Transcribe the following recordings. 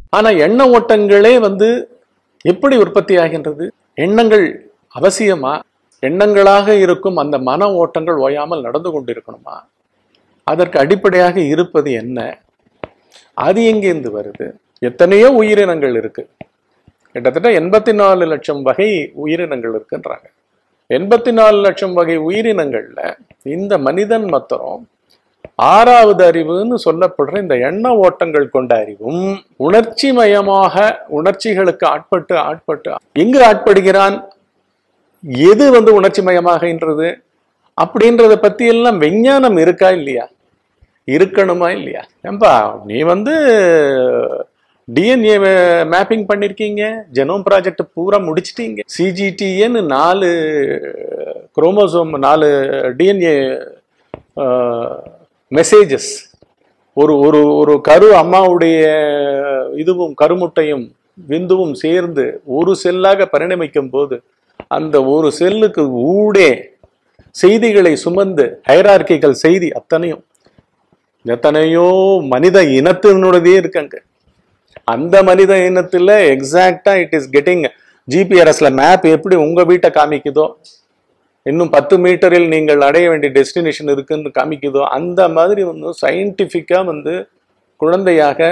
ஆனா எண்ண ஓட்டங்களே வந்து எப்படி உற்பத்தி ஆகின்றது எண்ணங்கள் அவசியமா எண்ணங்களாக இருக்கும் அந்த மன ஓட்டங்கள் ஓயாமல் நடந்து கொண்டிருக்கணுமா அதற்கு அடிப்படையாக இருப்பது என்ன அது எங்கேருந்து வருது எத்தனையோ உயிரினங்கள் இருக்கு கிட்டத்தட்ட எண்பத்தி நாலு லட்சம் வகை உயிரினங்கள் இருக்குன்றாங்க எண்பத்தி நாலு லட்சம் வகை உயிரினங்கள்ல இந்த மனிதன் மாத்திரம் ஆறாவது அறிவுன்னு சொல்லப்படுற இந்த எண்ண ஓட்டங்கள் கொண்ட அறிவும் உணர்ச்சி மயமாக உணர்ச்சிகளுக்கு ஆட்பட்டு ஆட்பட்டு எங்கு ஆட்படுகிறான் எது வந்து உணர்ச்சி மயமாகின்றது அப்படின்றத பத்தி எல்லாம் விஞ்ஞானம் இருக்கா இல்லையா இருக்கணுமா இல்லையா ஏம்பா நீ வந்து டிஎன்ஏ மேப்பிங் பண்ணிருக்கீங்க ஜெனோம் ப்ராஜெக்ட் பூரா முடிச்சிட்டீங்க சிஜிடிஏன்னு நாலு குரோமோசோம் நாலு டிஎன்ஏ மெசேஜஸ் ஒரு ஒரு ஒரு கரு அம்மாவுடைய இதுவும் கருமுட்டையும் விந்துவும் சேர்ந்து ஒரு செல்லாக பரிணமிக்கும் போது அந்த ஒரு செல்லுக்கு ஊடே செய்திகளை சுமந்து ஹைரார்கிக்கல் செய்தி அத்தனையும் எத்தனையோ மனித இனத்தினுடையதே இருக்காங்க அந்த மனித இனத்துல எக்ஸாக்டா இட் இஸ் கெட்டிங் ஜிபிஆர்எஸ்ல மேப் எப்படி உங்க வீட்டை காமிக்குதோ இன்னும் பத்து மீட்டரில் நீங்கள் அடைய வேண்டிய டெஸ்டினேஷன் இருக்குன்னு காமிக்குதோ அந்த மாதிரி வந்து சயின்டிஃபிக்கா வந்து குழந்தையாக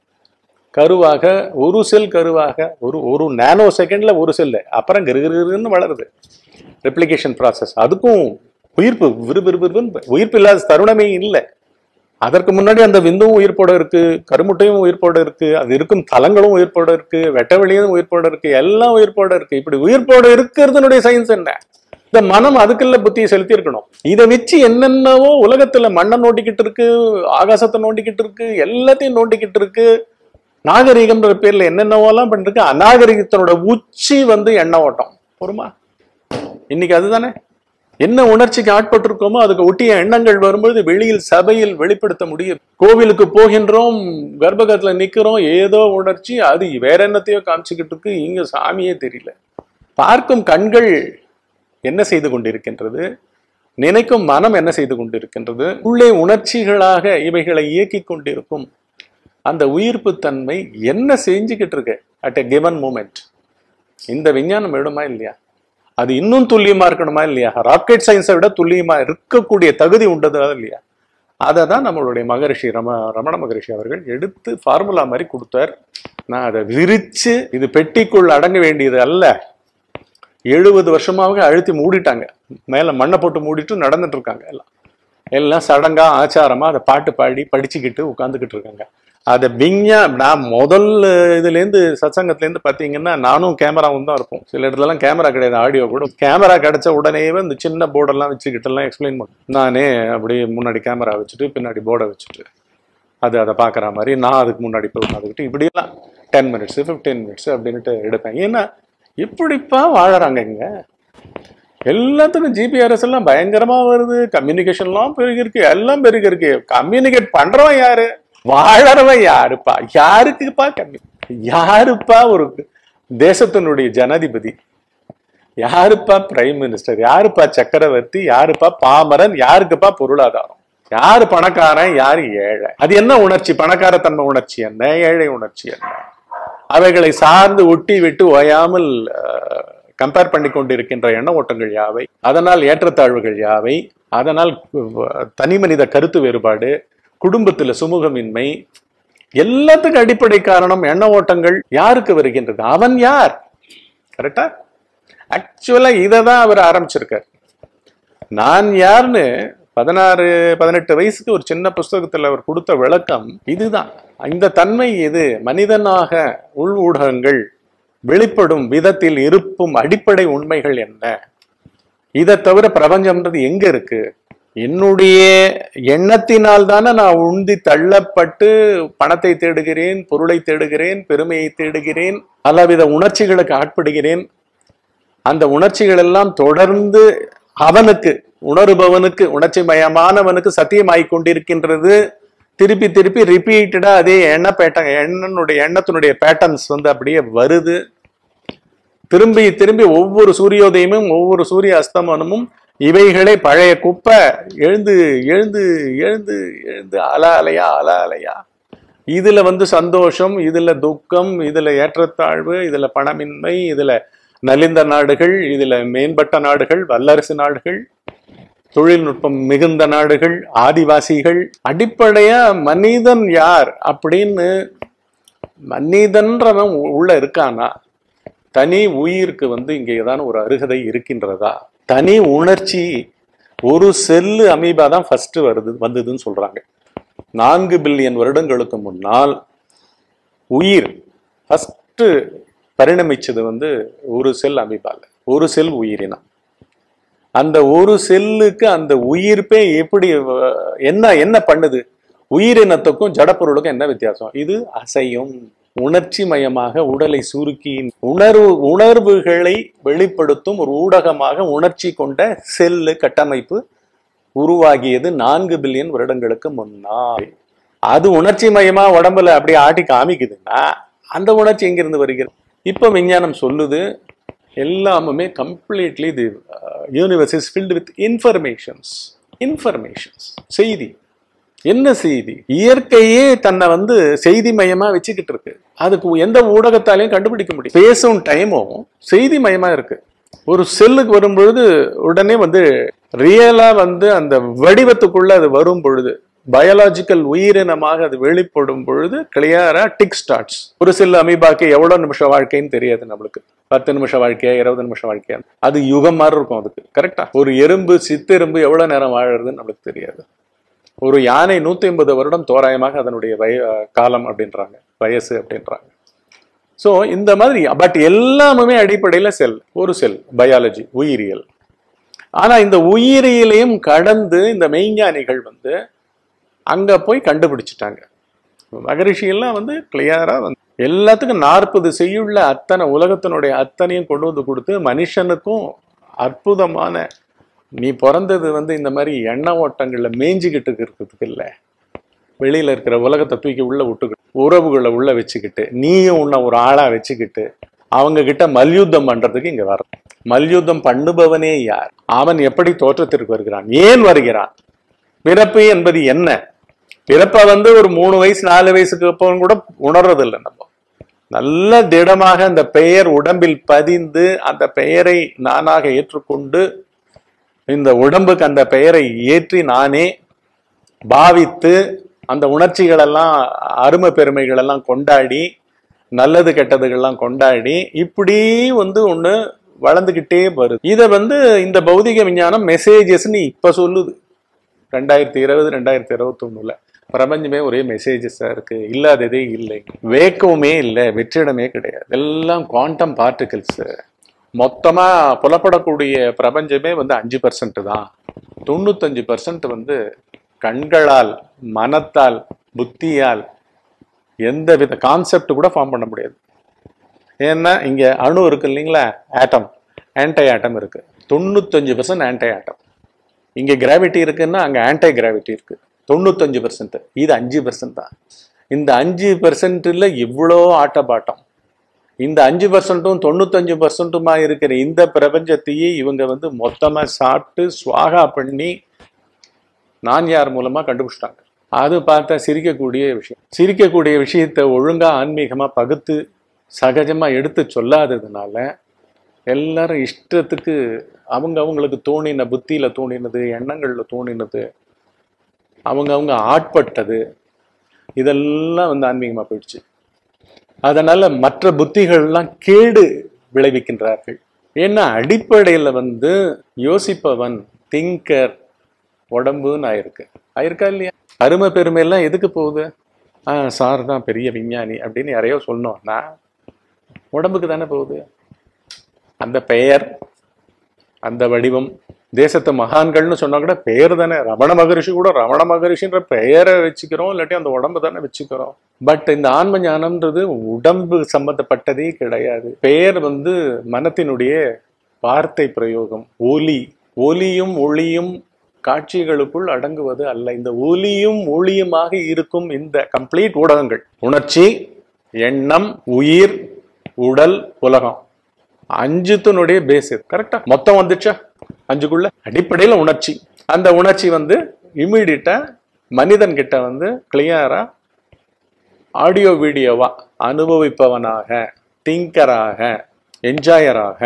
கருவாக ஒரு செல் கருவாக ஒரு ஒரு நானோ செகண்ட்ல ஒரு செல்லு அப்புறம் கிருகிருன்னு வளருது ரெப்ளிகேஷன் ப்ராசஸ் அதுக்கும் உயிர்ப்பு விறுவிறுவிறுன்னு உயிர்ப்பு இல்லாத தருணமே இல்லை அதற்கு முன்னாடி அந்த விந்தும் உயிர்ப்போட இருக்கு கருமுட்டையும் உயிர்ப்போட இருக்கு அது இருக்கும் தலங்களும் உயிர்ப்போட இருக்கு வெட்டவெளியும் உயிர்ப்போட இருக்கு எல்லாம் உயிர்ப்போட இருக்கு இப்படி உயிர்ப்போட இருக்கிறதுனுடைய சயின்ஸ் என்ன இந்த மனம் அதுக்குள்ள புத்தியை செலுத்தி இருக்கணும் இதை வச்சு என்னென்னவோ உலகத்துல மண்ணை நோண்டிக்கிட்டு இருக்கு ஆகாசத்தை நோண்டிக்கிட்டு இருக்கு எல்லாத்தையும் நோண்டிக்கிட்டு இருக்கு நாகரிகம்ன்ற பேர்ல என்னென்னவோலாம் பண்ணிருக்கு அநாகரிகத்தினோட உச்சி வந்து எண்ண ஓட்டம் பொறுமா இன்னைக்கு அதுதானே என்ன உணர்ச்சிக்கு ஆட்பட்டிருக்கோமோ அதுக்கு ஒட்டிய எண்ணங்கள் வரும்பொழுது வெளியில் சபையில் வெளிப்படுத்த முடியும் கோவிலுக்கு போகின்றோம் கர்ப்பகத்துல நிக்கிறோம் ஏதோ உணர்ச்சி அது வேற என்னத்தையோ காமிச்சுக்கிட்டு இருக்கு இங்க சாமியே தெரியல பார்க்கும் கண்கள் என்ன செய்து கொண்டிருக்கின்றது நினைக்கும் மனம் என்ன செய்து கொண்டிருக்கின்றது உள்ளே உணர்ச்சிகளாக இவைகளை இயக்கி கொண்டிருக்கும் அந்த உயிர்ப்பு தன்மை என்ன செஞ்சுக்கிட்டு இருக்கு அட் எ கிவன் மூமெண்ட் இந்த விஞ்ஞானம் வேணுமா இல்லையா அது இன்னும் துல்லியமா இருக்கணுமா இல்லையா ராக்கெட் சயின்ஸை விட துல்லியமா இருக்கக்கூடிய தகுதி உண்டதா இல்லையா அதை தான் நம்மளுடைய மகரிஷி ரம ரமண மகரிஷி அவர்கள் எடுத்து ஃபார்முலா மாதிரி கொடுத்தார் நான் அதை விரிச்சு இது பெட்டிக்குள் அடங்க வேண்டியது அல்ல எழுபது வருஷமாக அழுத்தி மூடிட்டாங்க மேல மண்ணை போட்டு மூடிட்டு நடந்துட்டு இருக்காங்க எல்லாம் எல்லாம் சடங்கா ஆச்சாரமா அதை பாட்டு பாடி படிச்சுக்கிட்டு உட்காந்துக்கிட்டு இருக்காங்க அதை விஞ்ஞா நான் முதல் இதுலேருந்து சத்சங்கத்துலேருந்து பார்த்தீங்கன்னா நானும் கேமராவும் தான் இருப்போம் சில இடத்துலலாம் கேமரா கிடையாது ஆடியோ கூட கேமரா கிடைச்ச உடனேவே இந்த சின்ன போர்டெல்லாம் வச்சுக்கிட்டெல்லாம் எக்ஸ்பிளைன் பண்ண நானே அப்படியே முன்னாடி கேமரா வச்சுட்டு பின்னாடி போர்டை வச்சுட்டு அது அதை பார்க்குற மாதிரி நான் அதுக்கு முன்னாடி போய் உட்காந்துக்கிட்டு இப்படியெல்லாம் டென் மினிட்ஸ் ஃபிஃப்டீன் மினிட்ஸ் அப்படின்ட்டு எடுப்பேன் ஏன்னா இப்படிப்பா வாழறாங்க இங்க எல்லாத்துக்கும் ஜிபிஆர்எஸ் எல்லாம் பயங்கரமா வருது கம்யூனிகேஷன்லாம் பெருகி இருக்கு எல்லாம் பெருகி இருக்கு கம்யூனிகேட் பண்றவன் யாரு வாழறவன் யாருப்பா யாருக்குப்பா கம்மி யாருப்பா ஒரு தேசத்தினுடைய ஜனாதிபதி யாருப்பா பிரைம் மினிஸ்டர் யாருப்பா சக்கரவர்த்தி யாருப்பா பாமரன் யாருக்குப்பா பொருளாதாரம் யாரு பணக்காரன் யாரு ஏழை அது என்ன உணர்ச்சி பணக்காரத்தன்மை உணர்ச்சி என்ன ஏழை உணர்ச்சி என்ன அவைகளை சார்ந்து ஒட்டி விட்டு ஓயாமல் கம்பேர் பண்ணி கொண்டிருக்கின்ற எண்ண ஓட்டங்கள் யாவை அதனால் ஏற்றத்தாழ்வுகள் யாவை அதனால் தனி மனித கருத்து வேறுபாடு குடும்பத்துல சுமூகமின்மை எல்லாத்துக்கும் அடிப்படை காரணம் எண்ண ஓட்டங்கள் யாருக்கு வருகின்றது அவன் யார் கரெக்டா ஆக்சுவலா இதை தான் அவர் ஆரம்பிச்சிருக்கார் நான் யாருன்னு பதினாறு பதினெட்டு வயசுக்கு ஒரு சின்ன புஸ்தகத்தில் அவர் கொடுத்த விளக்கம் இதுதான் இந்த தன்மை இது மனிதனாக உள் ஊடகங்கள் வெளிப்படும் விதத்தில் இருப்பும் அடிப்படை உண்மைகள் என்ன இதை தவிர பிரபஞ்சம்ன்றது எங்க இருக்கு என்னுடைய எண்ணத்தினால் தானே நான் உந்தி தள்ளப்பட்டு பணத்தை தேடுகிறேன் பொருளை தேடுகிறேன் பெருமையை தேடுகிறேன் பலவித உணர்ச்சிகளுக்கு ஆட்படுகிறேன் அந்த உணர்ச்சிகள் எல்லாம் தொடர்ந்து அவனுக்கு உணருபவனுக்கு உணர்ச்சி மயமானவனுக்கு சத்தியமாய் கொண்டிருக்கின்றது திருப்பி திருப்பி ரிப்பீட்டடா அதே எண்ண பேட்டன் எண்ணனுடைய எண்ணத்தினுடைய பேட்டர்ன்ஸ் வந்து அப்படியே வருது திரும்பி திரும்பி ஒவ்வொரு சூரியோதயமும் ஒவ்வொரு சூரிய அஸ்தமனமும் இவைகளே பழைய குப்பை எழுந்து எழுந்து எழுந்து எழுந்து அல அலையா அல அலையா இதுல வந்து சந்தோஷம் இதுல துக்கம் இதுல ஏற்றத்தாழ்வு இதுல பணமின்மை இதுல நலிந்த நாடுகள் இதுல மேம்பட்ட நாடுகள் வல்லரசு நாடுகள் தொழில்நுட்பம் மிகுந்த நாடுகள் ஆதிவாசிகள் அடிப்படையா மனிதன் யார் அப்படின்னு மனிதன்றவன் உ- உள்ள இருக்கானா தனி உயிருக்கு வந்து இங்க ஏதான ஒரு அருகதை இருக்கின்றதா தனி உணர்ச்சி ஒரு செல்லு அமீபா தான் ஃபர்ஸ்ட் வருது வந்ததுன்னு சொல்றாங்க நான்கு பில்லியன் வருடங்களுக்கு முன்னால் உயிர் ஃபர்ஸ்ட் பரிணமிச்சது வந்து ஒரு செல் அமீபால ஒரு செல் உயிரினம் அந்த ஒரு செல்லுக்கு அந்த உயிர்ப்பே எப்படி அஹ், என்ன என்ன பண்ணுது உயிரினத்துக்கும் ஜடப்பொருளுக்கும் என்ன வித்தியாசம் இது அசையும் உணர்ச்சி மயமாக உடலை சுருக்கி உணர்வு உணர்வுகளை வெளிப்படுத்தும் ஒரு ஊடகமாக உணர்ச்சி கொண்ட செல்லு கட்டமைப்பு உருவாகியது நான்கு பில்லியன் வருடங்களுக்கு முன்னால் அது உணர்ச்சி மயமா உடம்புல அப்படியே ஆட்டி காமிக்குதுன்னா அந்த உணர்ச்சி எங்கிருந்து வருகிறது இப்போ விஞ்ஞானம் சொல்லுது எல்லாமுமே completely the universe is filled with informations informations செய்தி என்ன செய்தி இயற்கையே தன்னை வந்து செய்தி மயமா வச்சுக்கிட்டு இருக்கு அதுக்கு எந்த ஊடகத்தாலையும் கண்டுபிடிக்க முடியும் பேசும் டைமும் செய்தி மயமா இருக்கு ஒரு செல்லுக்கு வரும்பொழுது உடனே வந்து ரியலா வந்து அந்த வடிவத்துக்குள்ள அது வரும் பொழுது பயாலாஜிக்கல் உயிரினமாக அது வெளிப்படும் பொழுது கிளியரா டிக் ஸ்டார்ட்ஸ் ஒரு சில அமீபாக்கு எவ்வளவு நிமிஷம் வாழ்க்கைன்னு தெரியாது நம்மளுக்கு பத்து நிமிஷம் வாழ்க்கையா இருபது நிமிஷம் வாழ்க்கையா அது யுகம் மாதிரி இருக்கும் அதுக்கு கரெக்டா ஒரு எறும்பு சித்தெரும்பு எவ்வளவு நேரம் வாழறதுன்னு நம்மளுக்கு தெரியாது ஒரு யானை நூத்தி ஐம்பது வருடம் தோராயமாக அதனுடைய வய காலம் அப்படின்றாங்க வயசு அப்படின்றாங்க ஸோ இந்த மாதிரி பட் எல்லாமுமே அடிப்படையில் செல் ஒரு செல் பயாலஜி உயிரியல் ஆனா இந்த உயிரியலையும் கடந்து இந்த மெய்ஞானிகள் வந்து அங்க போய் கண்டுபிடிச்சிட்டாங்க மகரிஷியெல்லாம் வந்து கிளியரா வந்து எல்லாத்துக்கும் நாற்பது செய்யுள்ள அத்தனை உலகத்தினுடைய அத்தனையும் கொண்டு வந்து கொடுத்து மனுஷனுக்கும் அற்புதமான நீ பிறந்தது வந்து இந்த மாதிரி எண்ண ஓட்டங்கள்ல மேய்ஞ்சிக்கிட்டு இருக்கிறதுக்கு இல்ல வெளியில இருக்கிற உலகத்தை தூக்கி உள்ள விட்டுக்கிட்டு உறவுகளை உள்ள வச்சுக்கிட்டு நீயும் உன்னை ஒரு ஆளா வச்சுக்கிட்டு அவங்க கிட்ட மல்யுத்தம் பண்றதுக்கு இங்க வர மல்யுத்தம் பண்ணுபவனே யார் அவன் எப்படி தோற்றத்திற்கு வருகிறான் ஏன் வருகிறான் பிறப்பு என்பது என்ன பிறப்பை வந்து ஒரு மூணு வயசு நாலு வயசுக்கு அப்புறம் கூட உணர்றது இல்லை நம்ம நல்ல திடமாக அந்த பெயர் உடம்பில் பதிந்து அந்த பெயரை நானாக ஏற்றுக்கொண்டு இந்த உடம்புக்கு அந்த பெயரை ஏற்றி நானே பாவித்து அந்த உணர்ச்சிகள் எல்லாம் அருமை பெருமைகள் எல்லாம் கொண்டாடி நல்லது கெட்டதுகள்லாம் கொண்டாடி இப்படி வந்து ஒண்ணு வளர்ந்துகிட்டே வருது இதை வந்து இந்த பௌதிக விஞ்ஞானம் மெசேஜஸ்ன்னு இப்ப சொல்லுது ரெண்டாயிரத்தி இருபது ரெண்டாயிரத்தி இருபத்தொன்னுல பிரபஞ்சமே ஒரே மெசேஜஸா இருக்கு இல்லாததே இல்லை வேக்கவுமே இல்லை வெற்றிடமே கிடையாது எல்லாம் குவாண்டம் பார்ட்டிகிள்ஸ் மொத்தமா புலப்படக்கூடிய பிரபஞ்சமே வந்து அஞ்சு பர்சன்ட் தான் தொண்ணூத்தஞ்சு பர்சன்ட் வந்து கண்களால் மனத்தால் புத்தியால் எந்த வித கான்செப்ட் கூட ஃபார்ம் பண்ண முடியாது ஏன்னா இங்க அணு இருக்கு இல்லைங்களா ஆட்டம் ஆன்டை ஆட்டம் இருக்கு தொண்ணூத்தஞ்சு பர்சன்ட் ஆன்டை ஆட்டம் இங்க கிராவிட்டி இருக்குன்னா அங்க ஆன்டை கிராவிட்டி இருக்கு தொண்ணூத்தஞ்சு பர்சன்ட் இது அஞ்சு பர்சன்ட் தான் இந்த அஞ்சு பர்சன்ட்ல இவ்வளோ ஆட்டப்பாட்டம் இந்த அஞ்சு பர்சன்ட்டும் தொண்ணூத்தஞ்சு பர்சன்ட்டுமா இருக்கிற இந்த பிரபஞ்சத்தையே இவங்க வந்து மொத்தமா சாப்பிட்டு சுவாகா பண்ணி நான் யார் மூலமா கண்டுபிடிச்சிட்டாங்க அது பார்த்தா சிரிக்கக்கூடிய விஷயம் சிரிக்கக்கூடிய விஷயத்தை ஒழுங்கா ஆன்மீகமா பகுத்து சகஜமா எடுத்து சொல்லாததுனால எல்லாரும் இஷ்டத்துக்கு அவங்க அவங்களுக்கு தோணின புத்தியில தோணினது எண்ணங்கள்ல தோணினது அவங்க அவங்க ஆட்பட்டது இதெல்லாம் வந்து ஆன்மீகமா போயிடுச்சு அதனால மற்ற புத்திகள்லாம் கேடு விளைவிக்கின்றார்கள் ஏன்னா அடிப்படையில வந்து யோசிப்பவன் திங்கர் உடம்புன்னு ஆயிருக்கு ஆயிருக்கா இல்லையா அருமை பெருமை எல்லாம் எதுக்கு போகுது ஆ சார் தான் பெரிய விஞ்ஞானி அப்படின்னு யாரையோ சொன்னோம்னா உடம்புக்கு தானே போகுது அந்த பெயர் அந்த வடிவம் தேசத்து மகான்கள்னு சொன்னா கூட பெயர் தானே ரமண மகரிஷி கூட ரமண மகரிஷின்ற பெயரை வச்சுக்கிறோம் இல்லாட்டி அந்த உடம்பு தானே வச்சுக்கிறோம் பட் இந்த ஆன்ம ஞானம்ன்றது உடம்பு சம்பந்தப்பட்டதே கிடையாது பெயர் வந்து மனத்தினுடைய வார்த்தை பிரயோகம் ஒலி ஒலியும் ஒளியும் காட்சிகளுக்குள் அடங்குவது அல்ல இந்த ஒலியும் ஒளியுமாக இருக்கும் இந்த கம்ப்ளீட் ஊடகங்கள் உணர்ச்சி எண்ணம் உயிர் உடல் உலகம் அஞ்சுத்தினுடைய பேஸ் இது கரெக்டா மொத்தம் வந்துச்சா அஞ்சுக்குள்ள அடிப்படையில உணர்ச்சி அந்த உணர்ச்சி வந்து இம்மிடியட்டா மனிதன் கிட்ட வந்து கிளியரா ஆடியோ வீடியோவா அனுபவிப்பவனாக திங்கராக என்ஜாயராக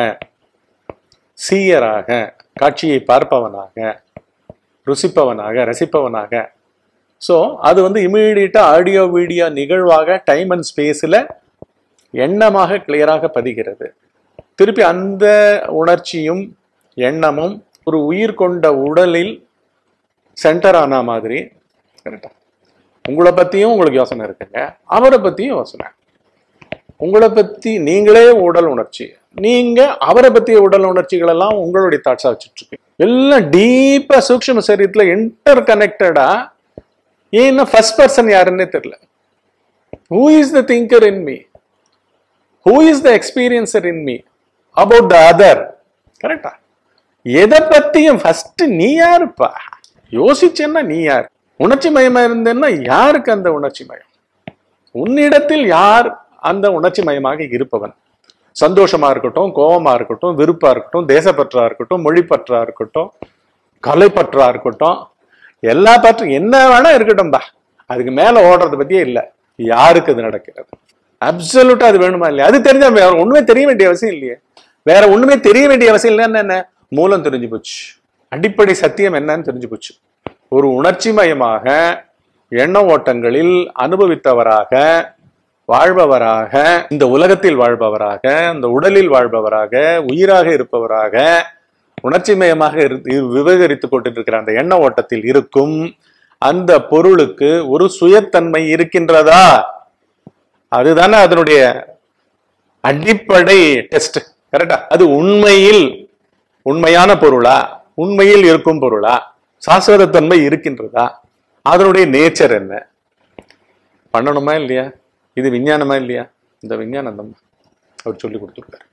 சீயராக காட்சியை பார்ப்பவனாக ருசிப்பவனாக ரசிப்பவனாக ஸோ அது வந்து இமீடியட்டாக ஆடியோ வீடியோ நிகழ்வாக டைம் அண்ட் ஸ்பேஸில் எண்ணமாக கிளியராக பதிகிறது திருப்பி அந்த உணர்ச்சியும் எண்ணமும் ஒரு உயிர் கொண்ட உடலில் சென்டர் ஆன மாதிரி கரெக்டா உங்களை பத்தியும் உங்களுக்கு யோசனை இருக்குங்க அவரை பத்தியும் யோசனை உங்களை பத்தி நீங்களே உடல் உணர்ச்சி நீங்க அவரை பத்திய உடல் உணர்ச்சிகள் எல்லாம் உங்களுடைய தாட்ஸா வச்சுட்டு இருக்கீங்க எல்லாம் டீப்பா சூக்ஷ்ம சரீரத்துல இன்டர் கனெக்டடா ஏன்னா ஃபர்ஸ்ட் பர்சன் யாருன்னே தெரியல who is the thinker in me who is the experiencer in me about the other கரெக்டா எதை பத்தியும் ஃபர்ஸ்ட் நீ யாருப்பா யோசிச்சேன்னா நீ யார் உணர்ச்சி மயமா இருந்தேன்னா யாருக்கு அந்த உணர்ச்சி மயம் உன்னிடத்தில் யார் அந்த உணர்ச்சி மயமாக இருப்பவன் சந்தோஷமா இருக்கட்டும் கோபமா இருக்கட்டும் விருப்பா இருக்கட்டும் தேசப்பற்றா இருக்கட்டும் மொழிப்பற்றா இருக்கட்டும் கலைப்பற்றா இருக்கட்டும் எல்லா பற்றும் என்ன வேணா இருக்கட்டும்பா அதுக்கு மேல ஓடுறத பத்தியே இல்லை யாருக்கு அது நடக்கிறது அப்சல்யூட்டா அது வேணுமா இல்லையா அது தெரிஞ்சா வேற ஒண்ணுமே தெரிய வேண்டிய அவசியம் இல்லையே வேற ஒண்ணுமே தெரிய வேண்டிய அவசியம் இல்லைன்னா என்ன மூலம் தெரிஞ்சு போச்சு அடிப்படை சத்தியம் என்னன்னு தெரிஞ்சு போச்சு ஒரு உணர்ச்சி மயமாக எண்ண ஓட்டங்களில் அனுபவித்தவராக வாழ்பவராக இந்த உலகத்தில் வாழ்பவராக இந்த உடலில் வாழ்பவராக உயிராக இருப்பவராக உணர்ச்சி மயமாக இரு- விவகரித்துக் கொண்டிருக்கிற அந்த எண்ண ஓட்டத்தில் இருக்கும் அந்த பொருளுக்கு ஒரு சுயத்தன்மை இருக்கின்றதா அதுதானே அதனுடைய அடிப்படை டெஸ்ட் கரெக்டா அது உண்மையில் உண்மையான பொருளா உண்மையில் இருக்கும் பொருளா சாஸ்வதத்தன்மை இருக்கின்றதா அதனுடைய நேச்சர் என்ன பண்ணணுமா இல்லையா இது விஞ்ஞானமா இல்லையா இந்த விஞ்ஞானம் தான் அவர் சொல்லி கொடுத்துருக்காரு